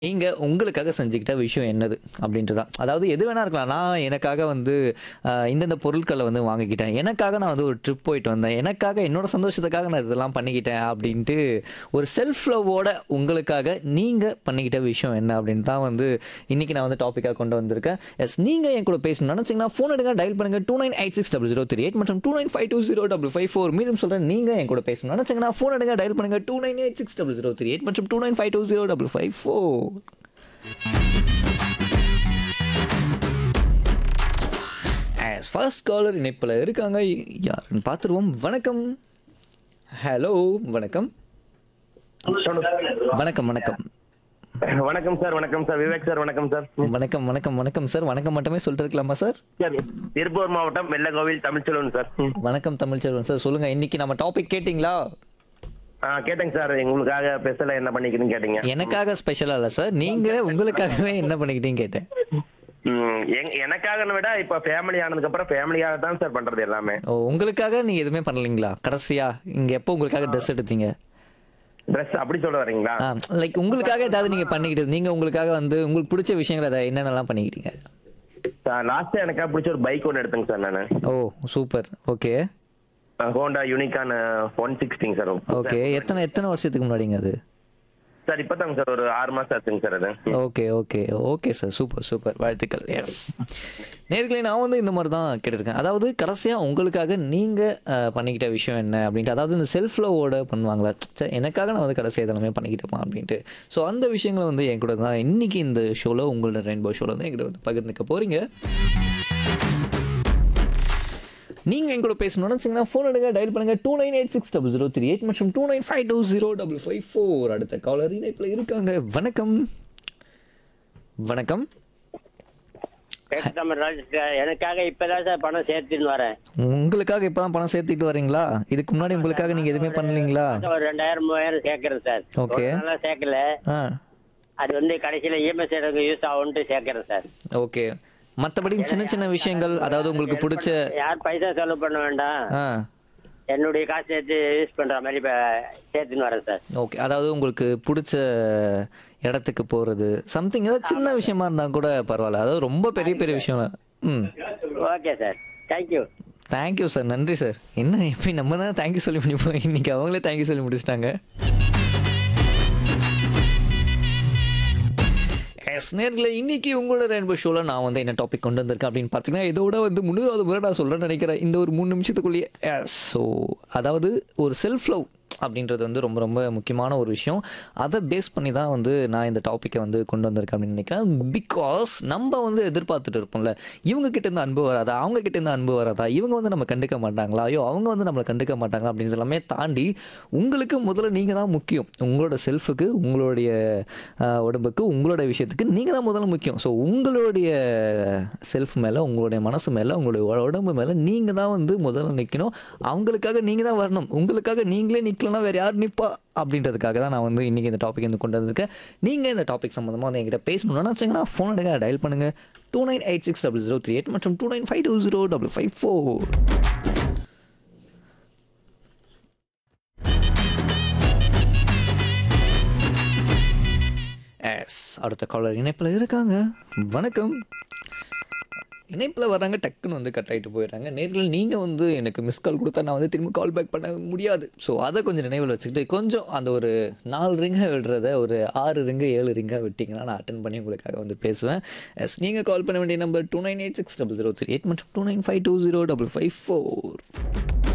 நீங்க உங்களுக்காக செஞ்சுக்கிட்ட விஷயம் என்னது? அப்படின்ட்டு தான். அதாவது எது வேணா இருக்கலாம். நான் எனக்காக வந்து அ இந்தந்த பொருட்கள வந்து வாங்கிக்கிட்டேன். எனக்காக நான் வந்து ஒரு ட்ரிப் போயிட்டு வந்தேன். எனக்காக என்னோட சந்தோஷத்துக்காக நான் இதெல்லாம் பண்ணிக்கிட்டேன் அப்படின்ட்டு ஒரு செல்ஃப் லவ்வோட உங்களுக்காக நீங்க பண்ணிக்கிட்ட விஷயம் என்ன அப்படின்னு தான் வந்து இன்னைக்கு நான் வந்து டாபிக்கா கொண்டு வந்திருக்கேன். எஸ் நீங்க என் கூட பேசணும்னு நினைச்சீங்கன்னா ஃபோன் எடுங்க டயல் பண்ணுங்க 29860038 மற்றும் 29520554 மீண்டும் சொல்றேன் நீங்க என் கூட பேசணும்னு நினைச்சீங்கன்னா ஃபோன் எடுங்க டயல் பண்ணுங்க 29860038 மற்றும் 29520554 as ஃபர்ஸ்ட் காலர் இணைப்பில் இருக்காங்க யாருன்னு பார்த்துருவோம் வணக்கம் ஹலோ வணக்கம் வணக்கம் வணக்கம் வணக்கம் சார் வணக்கம் சார் விவேக் சார் வணக்கம் சார் வணக்கம் வணக்கம் வணக்கம் சார் வணக்கம் மட்டுமே சொல்லிட்டு இருக்கலாமா சார் சார் திருப்பூர் மாவட்டம் வெள்ளக்கோவில் தமிழ்ச்செல்வன் சார் ம். வணக்கம் தமிழ்ச்செல்வன் சார் சொல்லுங்க இன்னைக்கு நம்ம டாபிக் கேட்டிங்களா ஆ கேட்டேங்க சார் உங்களுக்காக ஸ்பெஷலா என்ன பண்ணிக்கிறேன்னு கேட்டீங்க எனக்காக ஸ்பெஷலா இல்ல சார் நீங்க உங்களுக்காகவே என்ன பண்ணிக்கிட்டீங்க கேட்டேன் ம், எங்க- எனக்காக விட இப்ப ஃபேமிலி ஆனதுக்கு அப்புறம் ஃபேமிலியாக தான் சார் பண்றது எல்லாமே ஓ உங்களுக்காக நீங்க எதுவுமே பண்ணலீங்களா கடைசியா இங்க எப்போ உங்களுக்காக ட்ரெஸ் எடுத்தீங்க ட்ரெஸ் அப்படி சொல்ல வரீங்களா லைக் உங்களுக்காக ஏதாவது நீங்க பண்ணிக்கிட்டு நீங்க உங்களுக்காக வந்து உங்களுக்கு பிடிச்ச விஷயங்கள் அதை என்னென்னலாம் பண்ணிக்கிட்டீங்க லாஸ்ட் எனக்கா பிடிச்ச ஒரு பைக் ஒன்று எடுத்தேங்க சார் நான் ஓ super okay Honda Unicorn one sixty sir okay எத்தனை எத்தனை வருஷத்துக்கு முன்னாடிங்க அது சார் இப்பதாங்க சார் ஒரு ஆறு மாசம் ஆச்சுங்க சார் அது okay okay okay sir super super வாழ்த்துக்கள் எஸ் நேர்களே நான் வந்து இந்த மாதிரி தான் கேட்டிருக்கேன் அதாவது கடைசியாக உங்களுக்காக நீங்கள் பண்ணிக்கிட்ட விஷயம் என்ன அப்படின்ட்டு அதாவது இந்த செல்ஃப் லவோட பண்ணுவாங்களா சரி எனக்காக நான் வந்து கடைசியாக இதெல்லாமே பண்ணிக்கிட்டேமா அப்படின்ட்டு ஸோ அந்த விஷயங்களை வந்து என் கூட தான் இன்னைக்கு இந்த ஷோவில் உங்களோட ரெயின்போ ஷோவில் வந்து என்கிட்ட வந்து பகிர்ந்துக்க போகிறீங்க நீங்கள் என் கூட பேசணும்னு நினச்சிங்கன்னா ஃபோன் எடுங்க டயல் பண்ணுங்க two nine eight six double zero three eight மற்றும் two nine five two zero double five four அடுத்த காலர் இணைப்பில் இருக்காங்க வணக்கம் வணக்கம் தமிழ்ராஜ் எனக்காக இப்பதான் சார் பணம் சேர்த்துன்னு வரேன் உங்களுக்காக இப்பதான் பணம் சேர்த்துட்டு வரீங்களா இதுக்கு முன்னாடி உங்களுக்காக நீங்க எதுவுமே பண்ணலீங்களா ஒரு ரெண்டாயிரம் மூவாயிரம் சேர்க்கறேன் சார் Okay. ஒரு நாளா சேர்க்கல ஆ அது வந்து கடைசியில இஎம்எஸ் எனக்கு யூஸ் ஆகும்ட்டு சேர்க்கறேன் சார் ஓகே மற்றபடி சின்ன சின்ன விஷயங்கள் அதாவது உங்களுக்கு பிடிச்ச யார் பைசா செலவு பண்ண வேண்டாம் ஆ என்னுடைய காசு சேர்த்து யூஸ் பண்ற மாதிரி இப்ப சேர்த்துன்னு வரேன் சார் ஓகே அதாவது உங்களுக்கு பிடிச்ச இடத்துக்கு போறது சம்திங் ஏதாவது சின்ன விஷயமா இருந்தா கூட பரவாயில்ல அதாவது ரொம்ப பெரிய பெரிய விஷயம் ம் okay sir thank you thank you sir நன்றி சார் என்ன இப்போ நம்ம தான் தேங்க்யூ சொல்லி முடிப்போம் இன்னைக்கு அவங்களே தேங்க்யூ சொல்லி முடிச்சிட்டாங்க எஸ் நேரில் இன்னைக்கு உங்களோட ரெயின்போ ஷோவில் நான் வந்து என்ன டாபிக் கொண்டு வந்திருக்கேன் அப்படின்னு பார்த்தீங்கன்னா இதோட வந்து முன்னூறாவது முறை நான் சொல்கிறேன்னு நினைக்கிறேன் இந்த ஒரு மூணு நிமிஷத்துக்குள்ளேயே எஸ் ஸோ அதாவது ஒரு செல்ஃப் லவ் அப்படின்றது வந்து ரொம்ப ரொம்ப முக்கியமான ஒரு விஷயம் அதை பேஸ் பண்ணி தான் வந்து நான் இந்த டாப்பிக்கை வந்து கொண்டு வந்திருக்கேன் அப்படின்னு நினைக்கிறேன் பிகாஸ் நம்ம வந்து எதிர்பார்த்துட்டு இருப்போம்ல இவங்க கிட்ட இருந்து அன்பு வராதா அவங்க கிட்ட இருந்து அன்பு வராதா இவங்க வந்து நம்ம கண்டுக்க மாட்டாங்களா ஐயோ அவங்க வந்து நம்மளை கண்டுக்க மாட்டாங்களா அப்படின்னு எல்லாமே தாண்டி உங்களுக்கு முதல்ல நீங்கள் தான் முக்கியம் உங்களோட செல்ஃபுக்கு உங்களுடைய ஆஹ், உடம்புக்கு உங்களோட விஷயத்துக்கு நீங்கள் தான் முதல்ல முக்கியம் ஸோ உங்களுடைய செல்ஃப் மேலே உங்களுடைய மனசு மேலே உங்களுடைய உ- உடம்பு மேலே நீங்கள் தான் வந்து முதல்ல நிற்கணும் அவங்களுக்காக நீங்கள் தான் வரணும் உங்களுக்காக நீங்களே நிற்கலன்னா வேறு யார் நிற்பா அப்படின்றதுக்காக தான் நான் வந்து இன்றைக்கி இந்த டாபிக் வந்து கொண்டு வந்திருக்கேன் நீங்கள் இந்த டாபிக் சம்மந்தமாக வந்து என்கிட்ட பேசணும்னு நினச்சிங்கன்னா ஃபோன் எடுங்க டயல் பண்ணுங்கள் two nine eight six double zero three eight மற்றும் two nine five two zero double five four yes அடுத்த காலர் இணைப்பில் இருக்காங்க வணக்கம் இணைப்பில் வர்றாங்க டக்குன்னு வந்து கட் ஆகிட்டு போயிடுறாங்க நேரில் நீங்கள் வந்து எனக்கு மிஸ் கால் கொடுத்தா நான் வந்து திரும்ப கால் பேக் பண்ண முடியாது ஸோ அதை கொஞ்சம் நினைவில் வச்சுக்கிட்டு கொஞ்சம் அந்த ஒரு நாலு ரிங்கை விடுறத ஒரு ஆறு ரிங்கு ஏழு ரிங்காக விட்டிங்கன்னா நான் அட்டன் பண்ணி உங்களுக்காக வந்து பேசுவேன் எஸ் நீங்கள் கால் பண்ண வேண்டிய number two nine eight six double zero three eight மற்றும் two nine five two zero double five four